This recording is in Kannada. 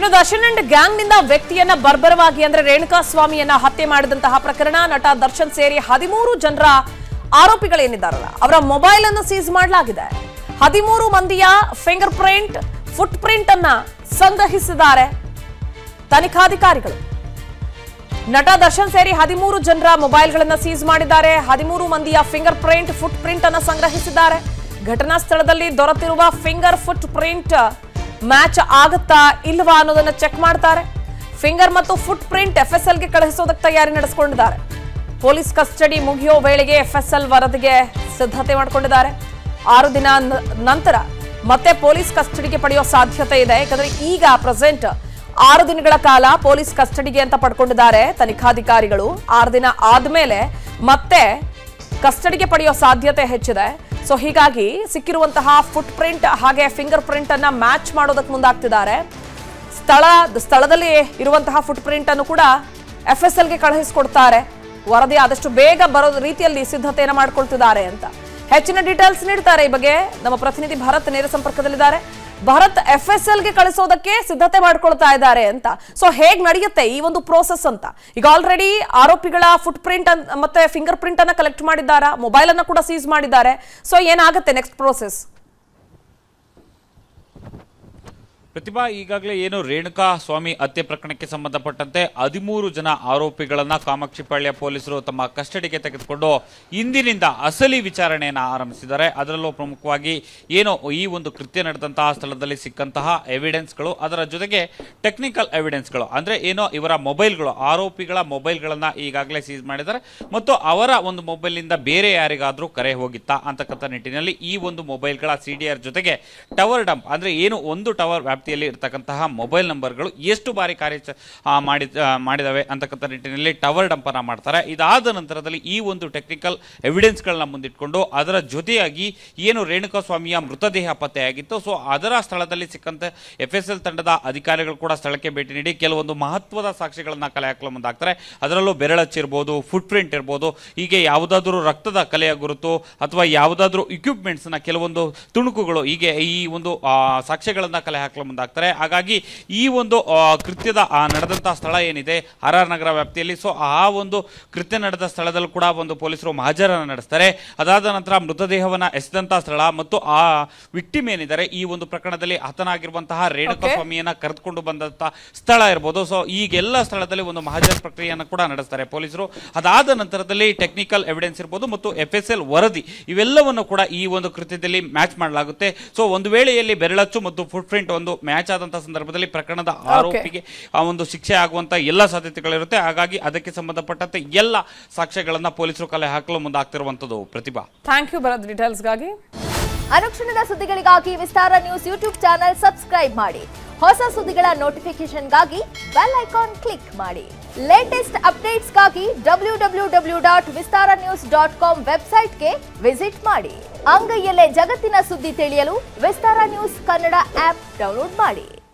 ಇನ್ನು ದರ್ಶನ್ ಅಂಡ್ ಗ್ಯಾಂಗ್ ನಿಂದ ವ್ಯಕ್ತಿಯನ್ನ ಬರ್ಬರವಾಗಿ ಅಂದ್ರೆ ರೇಣುಕಾ ಸ್ವಾಮಿಯನ್ನ ಹತ್ಯೆ ಮಾಡಿದಂತಹ ಪ್ರಕರಣ ನಟ ದರ್ಶನ್ ಸೇರಿ ಹದಿಮೂರು ಜನರ ಆರೋಪಿಗಳೇನಿದ್ದಾರಲ್ಲ ಅವರ ಮೊಬೈಲ್ ಅನ್ನು ಸೀಸ್ ಮಾಡಲಾಗಿದೆ ಹದಿಮೂರು ಮಂದಿಯ ಫಿಂಗರ್ ಪ್ರಿಂಟ್ ಫುಟ್ ಪ್ರಿಂಟ್ ಅನ್ನ ಸಂಗ್ರಹಿಸಿದ್ದಾರೆ ತನಿಖಾಧಿಕಾರಿಗಳು ನಟ ದರ್ಶನ್ ಸೇರಿ ಹದಿಮೂರು ಜನರ ಮೊಬೈಲ್ಗಳನ್ನ ಸೀಸ್ ಮಾಡಿದ್ದಾರೆ ಹದಿಮೂರು ಮಂದಿಯ ಫಿಂಗರ್ ಪ್ರಿಂಟ್ ಫುಟ್ ಪ್ರಿಂಟ್ ಅನ್ನ ಸಂಗ್ರಹಿಸಿದ್ದಾರೆ ಘಟನಾ ಸ್ಥಳದಲ್ಲಿ ದೊರೆತಿರುವ ಫಿಂಗರ್ ಫುಟ್ ಪ್ರಿಂಟ್ ಮ್ಯಾಚ್ ಆಗುತ್ತಾ ಇಲ್ವಾ ಅನ್ನೋದನ್ನ ಚೆಕ್ ಮಾಡ್ತಾರೆ ಫಿಂಗರ್ ಮತ್ತು ಫುಟ್ ಪ್ರಿಂಟ್ ಎಫ್ಎಸ್ಎಲ್ಗೆ ಕಳುಹಿಸೋದಕ್ಕೆ ತಯಾರಿ ನಡೆಸಿಕೊಂಡಿದ್ದಾರೆ ಪೊಲೀಸ್ ಕಸ್ಟಡಿ ಮುಗಿಯೋ ವೇಳೆಗೆ ಎಫ್ಎಸ್ಎಲ್ ವರದಿಗೆ ಸಿದ್ಧತೆ ಮಾಡಿಕೊಂಡಿದ್ದಾರೆ ಆರು ದಿನ ನ- ನಂತರ ಮತ್ತೆ ಪೊಲೀಸ್ ಕಸ್ಟಡಿಗೆ ಪಡೆಯೋ ಸಾಧ್ಯತೆ ಇದೆ ಯಾಕಂದ್ರೆ ಈಗ ಪ್ರೆಸೆಂಟ್ ಆರು ದಿನಗಳ ಕಾಲ ಪೊಲೀಸ್ ಕಸ್ಟಡಿಗೆ ಅಂತ ಪಡ್ಕೊಂಡಿದ್ದಾರೆ ತನಿಖಾಧಿಕಾರಿಗಳು ಆರು ದಿನ ಆದ್ಮೇಲೆ ಮತ್ತೆ ಕಸ್ಟಡಿಗೆ ಪಡೆಯೋ ಸಾಧ್ಯತೆ ಹೆಚ್ಚಿದೆ ಸೊ ಹೀಗಾಗಿ ಸಿಕ್ಕಿರುವಂತಹ ಫುಟ್ ಪ್ರಿಂಟ್ ಹಾಗೆ ಫಿಂಗರ್ ಪ್ರಿಂಟ್ ಅನ್ನ ಮ್ಯಾಚ್ ಮಾಡೋದಕ್ಕೆ ಮುಂದಾಗ್ತಿದ್ದಾರೆ ಸ್ಥಳ ಸ್ಥಳದಲ್ಲಿ ಇರುವಂತಹ ಫುಟ್ ಪ್ರಿಂಟ್ ಅನ್ನು ಕೂಡ ಎಫ್ ಎಸ್ ಎಲ್ಗೆ ಕಳುಹಿಸಿಕೊಡ್ತಾರೆ ವರದಿ ಆದಷ್ಟು ಬೇಗ ಬರೋ ರೀತಿಯಲ್ಲಿ ಸಿದ್ಧತೆಯನ್ನು ಮಾಡ್ಕೊಳ್ತಿದ್ದಾರೆ ಅಂತ ಹೆಚ್ಚಿನ ಡೀಟೇಲ್ಸ್ ನೀಡ್ತಾರೆ ಈ ಬಗ್ಗೆ ನಮ್ಮ ಪ್ರತಿನಿಧಿ ಭರತ್ ನೇರ ಸಂಪರ್ಕದಲ್ಲಿದ್ದಾರೆ ಭರತ್ ಎಫ್ ಎಸ್ ಎಲ್ಗೆ ಕಳಿಸೋದಕ್ಕೆ ಸಿದ್ಧತೆ ಮಾಡ್ಕೊಳ್ತಾ ಇದ್ದಾರೆ ಅಂತ ಸೊ ಹೇಗ್ ನಡೆಯುತ್ತೆ ಈ ಒಂದು ಪ್ರೋಸೆಸ್ ಅಂತ ಈಗ ಆಲ್ರೆಡಿ ಆರೋಪಿಗಳ ಫುಟ್ ಪ್ರಿಂಟ್ ಮತ್ತೆ ಫಿಂಗರ್ ಪ್ರಿಂಟ್ ಅನ್ನ ಕಲೆಕ್ಟ್ ಮಾಡಿದ್ದಾರೆ ಮೊಬೈಲ್ ಅನ್ನ ಕೂಡ ಸೀಸ್ ಮಾಡಿದ್ದಾರೆ ಸೊ ಏನಾಗುತ್ತೆ ನೆಕ್ಸ್ಟ್ ಪ್ರೋಸೆಸ್ ಪ್ರತಿಭಾ ಈಗಾಗಲೇ ಏನು ರೇಣುಕಾ ಸ್ವಾಮಿ ಹತ್ಯೆ ಪ್ರಕರಣಕ್ಕೆ ಸಂಬಂಧಪಟ್ಟಂತೆ ಹದಿಮೂರು ಜನ ಆರೋಪಿಗಳನ್ನ ಕಾಮಾಕ್ಷಿಪಾಳ್ಯ ಪೊಲೀಸರು ತಮ್ಮ ಕಸ್ಟಡಿಗೆ ತೆಗೆದುಕೊಂಡು ಇಂದಿನಿಂದ ಅಸಲಿ ವಿಚಾರಣೆಯನ್ನು ಆರಂಭಿಸಿದ್ದಾರೆ ಅದರಲ್ಲೂ ಪ್ರಮುಖವಾಗಿ ಏನು ಈ ಒಂದು ಕೃತ್ಯ ನಡೆದಂತಹ ಸ್ಥಳದಲ್ಲಿ ಸಿಕ್ಕಂತಹ ಎವಿಡೆನ್ಸ್ಗಳು ಅದರ ಜೊತೆಗೆ ಟೆಕ್ನಿಕಲ್ ಎವಿಡೆನ್ಸ್ಗಳು ಅಂದ್ರೆ ಏನೋ ಇವರ ಮೊಬೈಲ್ಗಳು ಆರೋಪಿಗಳ ಮೊಬೈಲ್ಗಳನ್ನ ಈಗಾಗಲೇ ಸೀಸ್ ಮಾಡಿದ್ದಾರೆ ಮತ್ತು ಅವರ ಒಂದು ಮೊಬೈಲ್ನಿಂದ ಬೇರೆ ಯಾರಿಗಾದ್ರೂ ಕರೆ ಹೋಗಿತ್ತಾ ಅಂತಕ್ಕಂಥ ನಿಟ್ಟಿನಲ್ಲಿ ಈ ಒಂದು ಮೊಬೈಲ್ಗಳ ಸಿ ಡಿ ಆರ್ ಜೊತೆಗೆ ಟವರ್ ಡಂಪ್ ಅಂದ್ರೆ ಏನು ಒಂದು ಟವರ್ ವ್ಯಾಪ್ತಿಯಲ್ಲಿ ಇರತಕ್ಕಂತಹ ಮೊಬೈಲ್ ನಂಬರ್ಗಳು ಎಷ್ಟು ಬಾರಿ ಕಾರ್ಯ ಮಾಡಿ ಆ, ಮಾಡಿದವೆ ಅಂತಕ್ಕಂಥ ನಿಟ್ಟಿನಲ್ಲಿ ಟವರ್ ಡಂಪ್ ಅನ್ನ ಮಾಡ್ತಾರೆ ಇದಾದ ನಂತರದಲ್ಲಿ ಈ ಒಂದು ಟೆಕ್ನಿಕಲ್ ಎವಿಡೆನ್ಸ್ಗಳನ್ನ ಮುಂದಿಟ್ಕೊಂಡು ಅದರ ಜೊತೆಯಾಗಿ ಏನು ರೇಣುಕಾ ಸ್ವಾಮಿಯ ಮೃತದೇಹ ಪತ್ತೆಯಾಗಿತ್ತು ಸೊ ಅದರ ಸ್ಥಳದಲ್ಲಿ ಸಿಕ್ಕಂತ ಎಫ್ ಎಸ್ ಎಲ್ ತಂಡದ ಅಧಿಕಾರಿಗಳು ಕೂಡ ಸ್ಥಳಕ್ಕೆ ಭೇಟಿ ನೀಡಿ ಕೆಲವೊಂದು ಮಹತ್ವದ ಸಾಕ್ಷಿಗಳನ್ನ ಕಲೆ ಹಾಕಲು ಮುಂದಾಗ್ತಾರೆ ಅದರಲ್ಲೂ ಬೆರಳಚ್ಚಿರ್ಬೋದು ಫುಟ್ ಪ್ರಿಂಟ್ ಇರ್ಬೋದು ಹೀಗೆ ಯಾವುದಾದ್ರೂ ರಕ್ತದ ಕಲೆಯ ಗುರುತು ಅಥವಾ ಯಾವುದಾದ್ರೂ ಇಕ್ವಿಪ್ಮೆಂಟ್ಸ್ನ ಕೆಲವೊಂದು ತುಣುಕುಗಳು ಹೀಗೆ ಈ ಒಂದು ಆ, ಸಾಕ್ಷ್ಯಗಳನ್ನ ಕಲೆ ಹಾಕಲು ಮುಂದಾಗ್ತಾರೆ ಹಾಗಾಗಿ ಈ ಒಂದು ಆ, ಕೃತ್ಯದ ಆ, ನಡೆದಂತಹ ಸ್ಥಳ ಏನಿದೆ ಆರ್ ಆರ್ ನಗರ ವ್ಯಾಪ್ತಿಯಲ್ಲಿ ಸೊ ಆ ಒಂದು ಕೃತ್ಯ ನಡೆದ ಸ್ಥಳದಲ್ಲೂ ಕೂಡ ಒಂದು ಪೊಲೀಸರು ಮಹಾಜರನ್ನ ನಡೆಸ್ತಾರೆ ಅದಾದ ನಂತರ ಮೃತದೇಹವನ್ನ ಎಸೆದಂತಹ ಸ್ಥಳ ಮತ್ತು ಆ ವಿಕ್ಟಿಮ್ ಏನಿದ್ದಾರೆ ಈ ಒಂದು ಪ್ರಕರಣದಲ್ಲಿ ಹತನಾಗಿರುವಂತಹ ರೇಣುಕಾ Okay. ಸ್ವಾಮಿಯನ್ನ ಕರೆದುಕೊಂಡು ಬಂದಂತ ಸ್ಥಳ ಇರ್ಬೋದು ಸೊ ಈಗೆಲ್ಲ ಸ್ಥಳದಲ್ಲಿ ಒಂದು ಮಹಾಜರ್ ಪ್ರಕ್ರಿಯೆಯನ್ನು ಕೂಡ ನಡೆಸ್ತಾರೆ ಪೊಲೀಸರು ಅದಾದ ನಂತರದಲ್ಲಿ ಟೆಕ್ನಿಕಲ್ ಎವಿಡೆನ್ಸ್ ಇರ್ಬೋದು ಮತ್ತು ಎಫ್ ಎಸ್ ಎಲ್ ವರದಿ ಇವೆಲ್ಲವನ್ನು ಕೂಡ ಈ ಒಂದು ಕೃತ್ಯದಲ್ಲಿ ಮ್ಯಾಚ್ ಮಾಡಲಾಗುತ್ತೆ ಸೊ ಒಂದು ವೇಳೆಯಲ್ಲಿ ಬೆರಳಚ್ಚು ಮತ್ತು ಫುಟ್ ಪ್ರಿಂಟ್ ಒಂದು ಮ್ಯಾಚ್ ಆದಂತಹ ಸಂದರ್ಭದಲ್ಲಿ ಪ್ರಕರಣದ ಆರೋಪಿಗೆ ಆ ಒಂದು ಶಿಕ್ಷೆ ಆಗುವಂತ ಎಲ್ಲ ಸಾಧ್ಯತೆಗಳಿರುತ್ತೆ ಹಾಗಾಗಿ ಅದಕ್ಕೆ ಸಂಬಂಧಪಟ್ಟಂತೆ ಎಲ್ಲ ಸಾಕ್ಷ್ಯಗಳನ್ನ ಪೊಲೀಸರು ಕಲೆ ಹಾಕಲು ಮುಂದಾಗ್ತಿರುವಂತದ್ದು ಪ್ರತಿಭಾ ಥ್ಯಾಂಕ್ ಯು ಭರತ್ ಡೀಟೇಲ್ಸ್ಗಾಗಿ ಅನುಕ್ಷಣದ ಸುದ್ದಿಗಳಿಗಾಗಿ Vistara news YouTube channel subscribe ಮಾಡಿ ಹೊಸ ಸುದ್ದಿಗಳ ನೋಟಿಫಿಕೇಶನ್ಗಾಗಿ ಬೆಲ್ ಐಕಾನ್ ಕ್ಲಿಕ್ ಮಾಡಿ ಲೇಟೆಸ್ಟ್ ಅಪ್ಡೇಟ್ಸ್ಗಾಗಿ W W W dot Vistara news dot com ವೆಬ್ಸೈಟ್ಗೆ ವಿಸಿಟ್ ಮಾಡಿ ಅಂಗೈಯಲ್ಲೇ ಜಗತ್ತಿನ ಸುದ್ದಿ ತಿಳಿಯಲು Vistara news Kannada app download ಮಾಡಿ